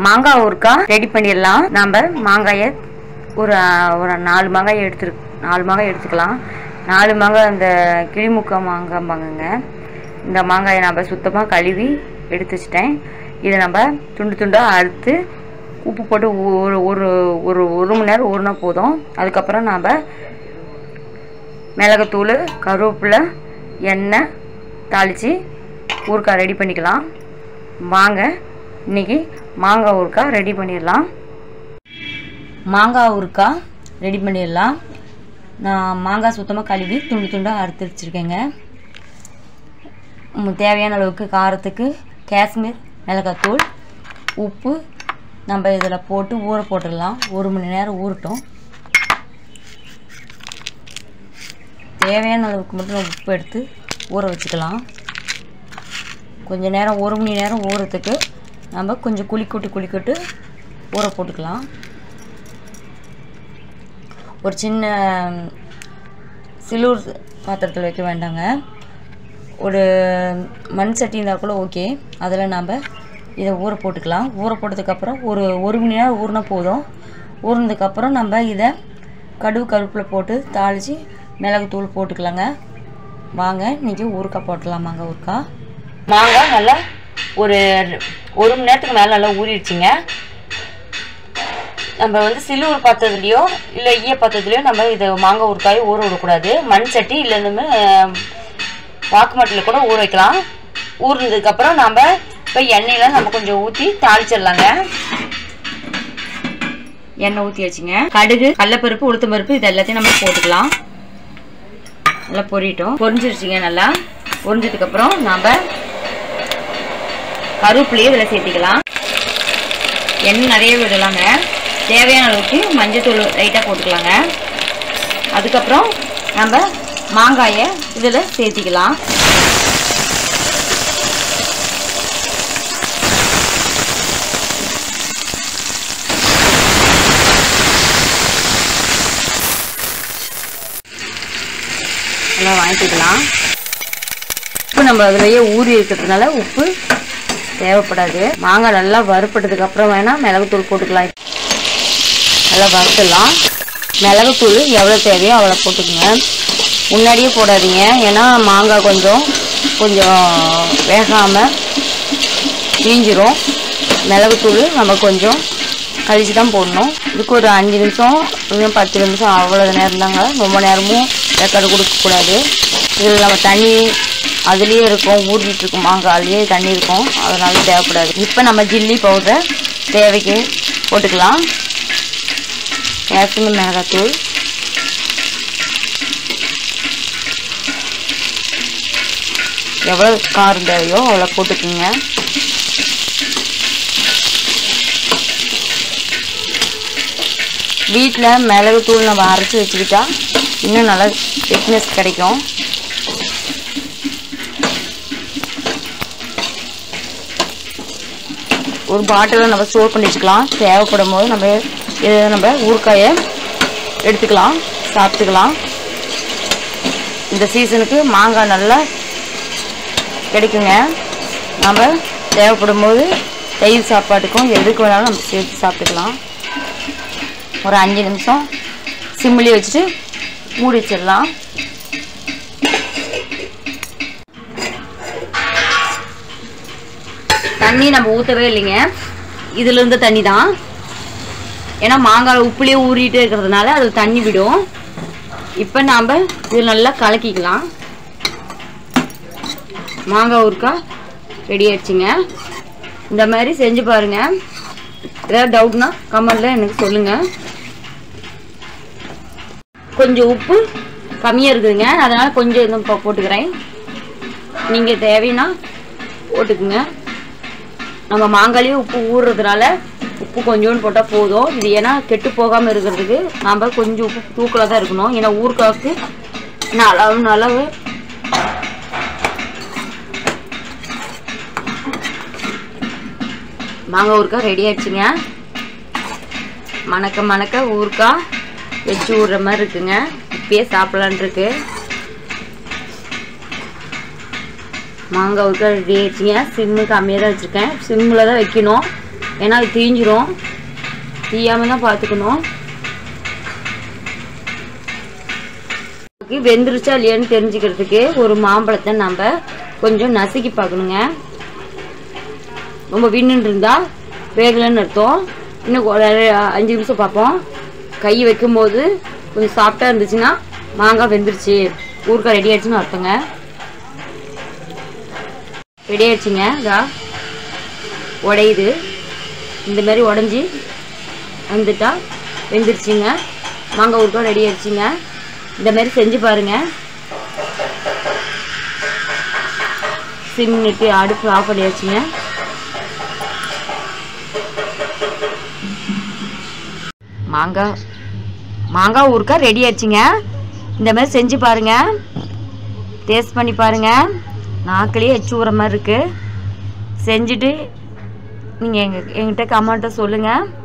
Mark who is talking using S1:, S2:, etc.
S1: மாங்காய் ஊறுக்காய் ரெடி பண்ணிடலாம் நம்ம மாங்காயை ஒரு ஒரு நாலு மாங்காய் எடுத்துரு நாலு மாங்காய் எடுத்துக்கலாம் நாலு மாங்காய் அந்த கிளிமுக்கா மாங்காய்பாங்கங்க இந்த மாங்காயை நம்ம சுத்தமாக கழுவி எடுத்து வச்சிட்டேன் இதை நம்ம துண்டு துண்டாக அறுத்து உப்பு போட்டு ஒரு ஒரு ஒரு ஒரு மணி நேரம் ஊறினா போதும் அதுக்கப்புறம் நாம் மிளகுத்தூள் கருவேப்பிலை எண்ணெய் தாளித்து ஊறுக்காய் ரெடி பண்ணிக்கலாம் வாங்க இன்னைக்கு மாங்காய் ஊறுக்காய் ரெடி பண்ணிடலாம் மாங்காய் ஊறுக்காய் ரெடி பண்ணிடலாம் நான் மாங்காய் சுத்தமாக கழுவி துண்டு துண்டாக அறுத்து வச்சுருக்கேங்க ம், தேவையான அளவுக்கு காரத்துக்கு காஷ்மீர் மிளகாத்தூள் உப்பு நம்ம இதில் போட்டு ஊற போட்டுடலாம் ஒரு மணி நேரம் ஊறட்டும் தேவையான அளவுக்கு மட்டும் நம்ம உப்பு எடுத்து ஊற வச்சுக்கலாம் கொஞ்ச நேரம் ஒரு மணி நேரம் ஊறத்துக்கு நம்ம கொஞ்சம் குளிக்கொட்டு குளிக்கொட்டு ஊற போட்டுக்கலாம் ஒரு சின்ன சிலூர் பாத்திரத்தில் வைக்க வேண்டாங்க ஒரு மண் சட்டி இருந்தால் கூட ஓகே அதில் நாம் இதை ஊற போட்டுக்கலாம் ஊற போட்டதுக்கப்புறம் ஒரு ஒரு மணி நேரம் ஊறினா போதும் ஊறினதுக்கப்புறம் நம்ம இதை கடுகு கருப்பில் போட்டு தாளித்து மிளகுத்தூள் போட்டுக்கலாங்க வாங்க இன்றைக்கி ஊறுக்காய் போட்டுடலாம் மாங்காய் ஊறுக்காய் மாங்காய் நல்லா ஒரு ஒரு மணி நேரத்துக்கு மேலே நல்லா ஊறிடுச்சுங்க நம்ம வந்து சில்லுவர் பாத்திரத்துலையோ இல்லை ஈய பாத்திரத்துலையோ நம்ம இதை மாங்காய் ஊறுக்காயை ஊற விடக்கூடாது மண் சட்டி இல்லை இந்த மாதிரி வாக்குமட்டில் கூட ஊற வைக்கலாம் ஊறினதுக்கப்புறம் நம்ம இப்போ எண்ணெயில் நம்ம கொஞ்சம் ஊற்றி தாளிச்சிடலாங்க எண்ணெய் ஊற்றி வச்சுங்க கடுகு கடலப்பருப்பு உளுத்தம் பருப்பு இது எல்லாத்தையும் நம்ம போட்டுக்கலாம் நல்லா பொரியட்டும் பொரிஞ்சிருச்சுங்க நல்லா பொரிஞ்சதுக்கப்புறம் நம்ம கருவேப்பிலையே இதில் சேர்த்திக்கலாம் எண்ணெய் நிறைய விடலாங்க தேவையான அளவுக்கு மஞ்சத்தூள் லைட்டாக போட்டுக்கலாங்க அதுக்கப்புறம் நம்ம மாங்காயை இதில் சேர்த்திக்கலாம் நல்லா வாங்கிக்கலாம் உப்பு நம்ம அதுலேயே ஊறி இருக்கிறதுனால உப்பு தேவைப்படாது மாங்காய் நல்லா வறுப்பட்டதுக்கு அப்புறம் வேணால் மிளகுத்தூள் போட்டுக்கலாம் நல்லா வறுத்துடலாம் மிளகுத்தூள் எவ்வளோ தேவையோ அவ்வளோ போட்டுக்கோங்க முன்னாடியே போடாதீங்க ஏன்னா மாங்காய் கொஞ்சம் கொஞ்சம் வேகாமல் தீஞ்சிரும் மிளகுத்தூள் நம்ம கொஞ்சம் கழிச்சு தான் போடணும் இதுக்கு ஒரு அஞ்சு நிமிஷம் இன்னும் பத்து நிமிஷம் அவ்வளோ நேரம் தாங்க ரொம்ப நேரமும் வேக்காடு கொடுக்கக்கூடாது இதில் நம்ம தண்ணி அதுலேயே இருக்கும் ஊறிட்டு இருக்கும் மாங்காயிலேயே தண்ணி இருக்கும் அதனால தேவைப்படாது இப்போ நம்ம ஜில்லி பவுடர் தேவைக்கு போட்டுக்கலாம் காஷ்மீர் மிளகாத்தூள் எவ்வளோ காரம் தேவையோ அவ்வளோ போட்டுக்கோங்க வீட்டில் மிளகுத்தூள் நம்ம அரைச்சி வச்சுக்கிட்டா இன்னும் நல்லா திக்னஸ் கிடைக்கும் ஒரு பாட்டிலில் நம்ம ஸ்டோர் பண்ணி வச்சுக்கலாம் தேவைப்படும் போது நம்ம இதை நம்ம ஊறுக்காயை எடுத்துக்கலாம் சாப்பிட்டுக்கலாம் இந்த சீசனுக்கு மாங்காய் நல்லா கிடைக்குங்க நம்ம தேவைப்படும் போது தயிர் சாப்பாட்டுக்கும் எதுக்கு வேணாலும் நம்ம சேர்த்து சாப்பிட்டுக்கலாம் ஒரு அஞ்சு நிமிஷம் சிம்மிலே வச்சுட்டு மூடி வச்சிடலாம் தண்ணி நம்ம ஊற்றவே இல்லைங்க இதுல இருந்த தண்ணி தான் ஏன்னா மாங்காய் உப்புலேயே ஊறிட்டே இருக்கிறதுனால அதில் தண்ணி விடும் இப்போ நாம் இது நல்லா கலக்கிக்கலாம் மாங்காய் ஊறுக்காய் ரெடி ஆயிடுச்சுங்க இந்த மாதிரி செஞ்சு பாருங்க ஏதாவது டவுட்னா கமெண்ட்ல எனக்கு சொல்லுங்க கொஞ்சம் உப்பு கம்மியாக இருக்குதுங்க அதனால கொஞ்சம் இன்னும் போ- போட்டுக்கிறேன் நீங்கள் தேவைன்னா போட்டுக்குங்க நம்ம மாங்காயிலே உப்பு ஊறுறதுனால உப்பு கொஞ்சோண்டு போட்டால் போதும் இது ஏன்னா கெட்டு போகாமல் இருக்கிறதுக்கு நாம் கொஞ்சம் உப்பு தூக்கலாக தான் இருக்கணும் ஏன்னா ஊறுகாய்க்கு அளவு அளவு மாங்காய் ஊறுகாய் ரெடி ஆயிடுச்சுங்க மணக்க மணக்க ஊறுகாய் வச்சு விட்ற மாதிரி இருக்குங்க இப்பயே சாப்பிட்லான் இருக்கு மாங்காய் ஊறுகாய் ரெடி ஆயிடுச்சுங்க சிம்மு கம்மியாக தான் வச்சுருக்கேன் சிம்மில் தான் வைக்கணும் ஏன்னா அது தீஞ்சிரும் தீயாமல் தான் பார்த்துக்கணும் நமக்கு வெந்துருச்சா இல்லையான்னு தெரிஞ்சுக்கிறதுக்கு ஒரு மாம்பழத்தை நம்ம கொஞ்சம் நசுக்கி பார்க்கணுங்க ரொம்ப விண்ணுன்னு இருந்தா வேகலைன்னு அர்த்தம் இன்னும் ஒரு அஞ்சு நிமிஷம் பார்ப்போம் கை வைக்கும்போது கொஞ்சம் சாஃப்டாக இருந்துச்சுன்னா மாங்காய் வெந்துருச்சு ஊறுகாய் ரெடி ஆயிடுச்சுன்னு அர்த்தங்க ரெடி ஆயிடுச்சுங்க இதா உடையுது இந்த மாதிரி உடஞ்சி வந்துட்டா வெந்துருச்சுங்க மாங்காய் ஊறுகாய் ரெடி ஆயிடுச்சுங்க இந்த மாதிரி செஞ்சு பாருங்க சிம்னுட்டு அடுப்பு ஆஃப் பண்ணியாச்சுங்க மாங்காய் மாங்காய் ஊறுக்காய் ரெடி ஆயிடுச்சுங்க இந்த மாதிரி செஞ்சு பாருங்க டேஸ்ட் பண்ணி பாருங்க நாக்கிலேயே எச்சு ஊற மாதிரி இருக்கு செஞ்சுட்டு நீங்கள் எங்கள் எங்கிட்ட கமெண்ட்டை சொல்லுங்கள்